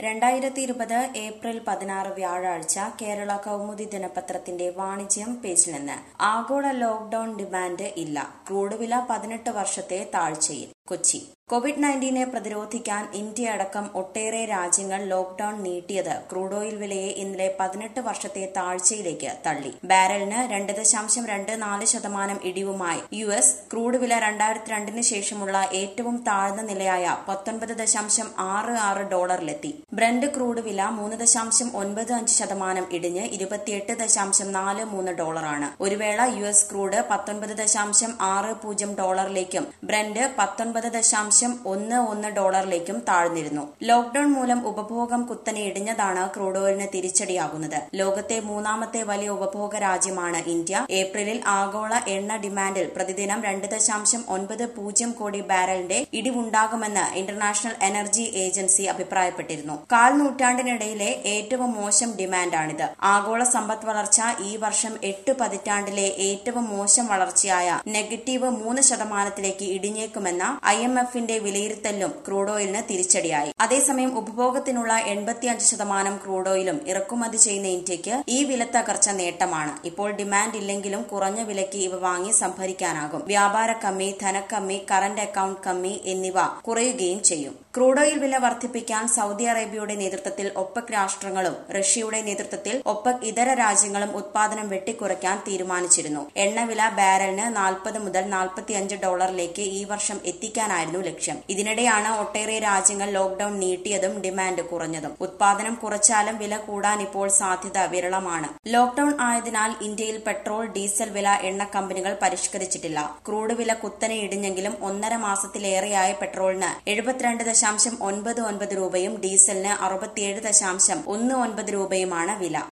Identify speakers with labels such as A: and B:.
A: രണ്ടായിരത്തി ഇരുപത് ഏപ്രിൽ പതിനാറ് വ്യാഴാഴ്ച കേരള കൗമുദി ദിനപത്രത്തിന്റെ വാണിജ്യം പേജിൽ നിന്ന് ആഗോള ലോക്ഡൌൺ ഡിമാൻഡ് ഇല്ല ക്രൂഡ് വില പതിനെട്ട് വർഷത്തെ താഴ്ചയിൽ കൊച്ചി കോവിഡ് നയൻറ്റീനെ പ്രതിരോധിക്കാൻ ഇന്ത്യ അടക്കം ഒട്ടേറെ രാജ്യങ്ങൾ ലോക്ഡൌൺ നീട്ടിയത് ക്രൂഡ് ഓയിൽ വിലയെ ഇന്നലെ പതിനെട്ട് വർഷത്തെ താഴ്ചയിലേക്ക് തള്ളി ബാരലിന് രണ്ട് ദശാംശം രണ്ട് നാല് ശതമാനം ഇടിവുമായി യു എസ് ക്രൂഡ് വില രണ്ടായിരത്തി രണ്ടിന് ശേഷമുള്ള ഏറ്റവും താഴ്ന്ന നിലയായ പത്തൊൻപത് ദശാംശം ആറ് ആറ് ഡോളറിലെത്തി ബ്രന്റ് ക്രൂഡ് വില മൂന്ന് ദശാംശം ഒൻപത് അഞ്ച് ശതമാനം ഇടിഞ്ഞ് ഇരുപത്തിയെട്ട് ദശാംശം നാല് മൂന്ന് ഡോളറാണ് ഒരു വേള യു എസ് ക്രൂഡ് പത്തൊൻപത് ദശാംശം ആറ് പൂജ്യം ഡോളറിലേക്കും ബ്രന്റ് പത്തൊൻപത് ദശാംശം ഒന്ന് ഒന്ന് ഡോളറിലേക്കും താഴ്ന്നിരുന്നു ലോക്ഡൌൺ മൂലം ഉപഭോഗം കുത്തനെ ഇടിഞ്ഞതാണ് ക്രൂഡ് ഓയിലിന് തിരിച്ചടിയാകുന്നത് ലോകത്തെ മൂന്നാമത്തെ വലിയ ഉപഭോഗ രാജ്യമാണ് ഇന്ത്യ ഏപ്രിലിൽ ആഗോള എണ്ണ ഡിമാൻഡിൽ പ്രതിദിനം രണ്ട് ദശാംശം ഒൻപത് പൂജ്യം കോടി ബാരലിന്റെ ഇടിവുണ്ടാകുമെന്ന് ഇന്റർനാഷണൽ എനർജി ഏജൻസി അഭിപ്രായപ്പെട്ടിരുന്നു കാൽ നൂറ്റാണ്ടിനിടയിലെ ഏറ്റവും മോശം ഡിമാൻഡാണിത് ആഗോള സമ്പദ് വളർച്ച ഈ വർഷം എട്ട് പതിറ്റാണ്ടിലെ ഏറ്റവും മോശം വളർച്ചയായ നെഗറ്റീവ് മൂന്ന് ശതമാനത്തിലേക്ക് ഇടിഞ്ഞേക്കുമെന്ന ഐ എം എഫിന്റെ വിലയിരുത്തലിലും ക്രൂഡ് ഓയിലിന് തിരിച്ചടിയായി അതേസമയം ഉപഭോഗത്തിനുള്ള എൺപത്തിയഞ്ച് ശതമാനം ക്രൂഡ് ഓയിലും ഇറക്കുമതി ചെയ്യുന്ന ഇന്ത്യക്ക് ഈ വില തകർച്ച നേട്ടമാണ് ഇപ്പോൾ ഡിമാൻഡ് ഇല്ലെങ്കിലും കുറഞ്ഞ വിലയ്ക്ക് ഇവ വാങ്ങി സംഭരിക്കാനാകും വ്യാപാര കമ്മി ധനക്കമ്മി കറന്റ് അക്കൌണ്ട് കമ്മി എന്നിവ കുറയുകയും ചെയ്യും ക്രൂഡ് ഓയിൽ വില വർദ്ധിപ്പിക്കാൻ സൗദി അറേബ്യയുടെ നേതൃത്വത്തിൽ ഒപ്പക് രാഷ്ട്രങ്ങളും റഷ്യയുടെ നേതൃത്വത്തിൽ ഒപ്പക് ഇതര രാജ്യങ്ങളും ഉത്പാദനം വെട്ടിക്കുറയ്ക്കാൻ തീരുമാനിച്ചിരുന്നു എണ്ണവില ബാരലിന് നാൽപ്പത് മുതൽ നാൽപ്പത്തിയഞ്ച് ഡോളറിലേക്ക് ഈ വർഷം എത്തിക്കാനായിരുന്നു ലക്ഷ്യം ഇതിനിടെയാണ് ഒട്ടേറെ രാജ്യങ്ങൾ ലോക്ഡൌൺ നീട്ടിയതും ഡിമാൻഡ് കുറഞ്ഞതും ഉത്പാദനം കുറച്ചാലും വില കൂടാൻ ഇപ്പോൾ സാധ്യത വിരളമാണ് ലോക്ഡൌൺ ആയതിനാൽ ഇന്ത്യയിൽ പെട്രോൾ ഡീസൽ വില എണ്ണ കമ്പനികൾ പരിഷ്കരിച്ചിട്ടില്ല ക്രൂഡ് വില കുത്തനെ ഇടിഞ്ഞെങ്കിലും ഒന്നര മാസത്തിലേറെയായ പെട്രോളിന് എഴുപത്തിരണ്ട് ദശാംശം ഒൻപത് ഒൻപത് രൂപയും ഡീസലിന് അറുപത്തിയേഴ് ദശാംശം ഒന്ന് ഒൻപത് രൂപയുമാണ് വില